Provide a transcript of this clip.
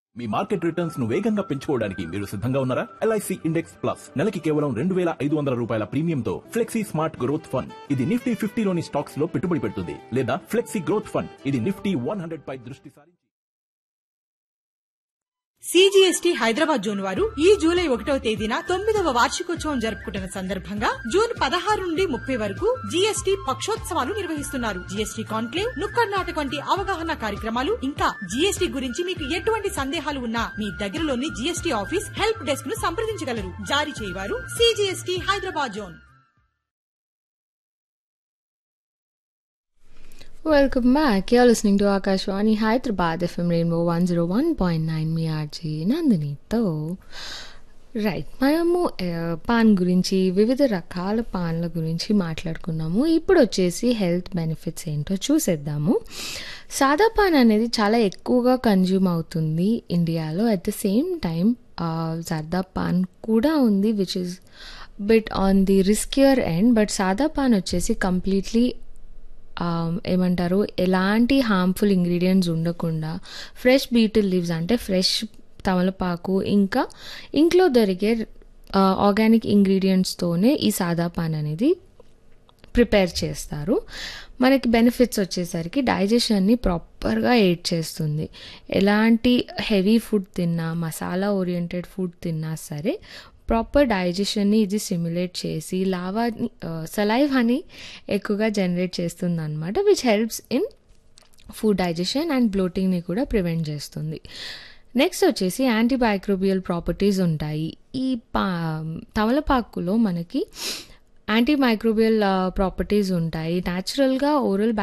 మీ market returns ను వేగంగా పెంచుకోవడానికి మీరు సిద్ధంగా ఉన్నారా ఎల్ఐసి ఇండెక్స్ ప్లస్ నెలకి కేవలం రెండు వేల ఐదు వందల రూపాయల ప్రీమియంతో ఫ్లెక్సీ స్మార్ట్ గ్రోత్ ఫండ్ ఇది నిఫ్టీ ఫిఫ్టీలోని స్టాక్స్ లో పెట్టుబడి పెడుతుంది లేదా ఫ్లెక్సీ గ్రోత్ ఫండ్ ఇది నిఫ్టీ వన్ హండ్రెడ్ పై దృష్టి సారించి సిజిఎస్టి హైదరాబాద్ జోన్ వారు ఈ జూలై ఒకటవ తేదీన తొమ్మిదవ వార్షికోత్సవం జరుపుకుంటున్న సందర్భంగా జూన్ పదహారు నుండి ముప్పై వరకు జీఎస్టీ పక్షోత్సవాలు నిర్వహిస్తున్నారు జీఎస్టీ కాన్క్లేవ్ నుక్కడ్ నాటక వంటి అవగాహన కార్యక్రమాలు ఇంకా జీఎస్టీ గురించి మీకు ఎటువంటి సందేహాలు ఉన్నా మీ దగ్గరలోని జీఎస్టీ ఆఫీస్ హెల్ప్ డెస్క్ ను సంప్రదించగలరు జారీ చేయవారు CGST Hyderabad zone Welcome back. You're listening to Akashwani Hyderabad FM Rainbow 101.9 మీ ఆర్జీ నందినితో రైట్ మనము ఆ, పాన్ గురించి వివిధ రకాల పాన్ల గురించి మాట్లాడుకున్నాము ఇప్పుడు వచ్చేసి హెల్త్ బెనిఫిట్స్ ఏంటో చూసేద్దాము సాదా పాన్ అనేది చాలా ఎక్కువగా కన్జ్యూమ్ అవుతుంది ఇండియాలో at the same time zarda paan కూడా ఉంది which is bit on the riskier end but సాదా పాన్ వచ్చేసి కంప్లీట్లీ ఆమ్, ఏమంటారు ఎలాంటి హార్మ్ఫుల్ ఇంగ్రీడియంట్స్ ఉండకుండా ఫ్రెష్ బీటిల్ లీవ్స్ అంటే ఫ్రెష్ తమలపాకు ఇంకా ఇంట్లో దొరికే ఆర్గానిక్ ఇంగ్రీడియంట్స్తోనే ఈ సాదా పాన్ అనేది ప్రిపేర్ చేస్తారు మనకి బెనిఫిట్స్ వచ్చేసరికి డైజెషన్ని ప్రాపర్గా ఎయిడ్ చేస్తుంది ఎలాంటి హెవీ ఫుడ్ తిన్నా మసాలా ఓరియంటెడ్ ఫుడ్ తిన్నా సరే ప్రాపర్ డైజెషన్ని ఇది సిమ్యులేట్ చేసి లావాని సలైవాని ఎక్కువగా జనరేట్ చేస్తుంది అనమాట which helps in food digestion and బ్లోటింగ్ని కూడా ప్రివెంట్ చేస్తుంది నెక్స్ట్ వచ్చేసి యాంటీమైక్రోబియల్ ప్రాపర్టీస్ ఉంటాయి ఈ పా తమలపాకులో మనకి యాంటీమైక్రోబియల్ ప్రాపర్టీస్ ఉంటాయి న్యాచురల్గా ఓరల్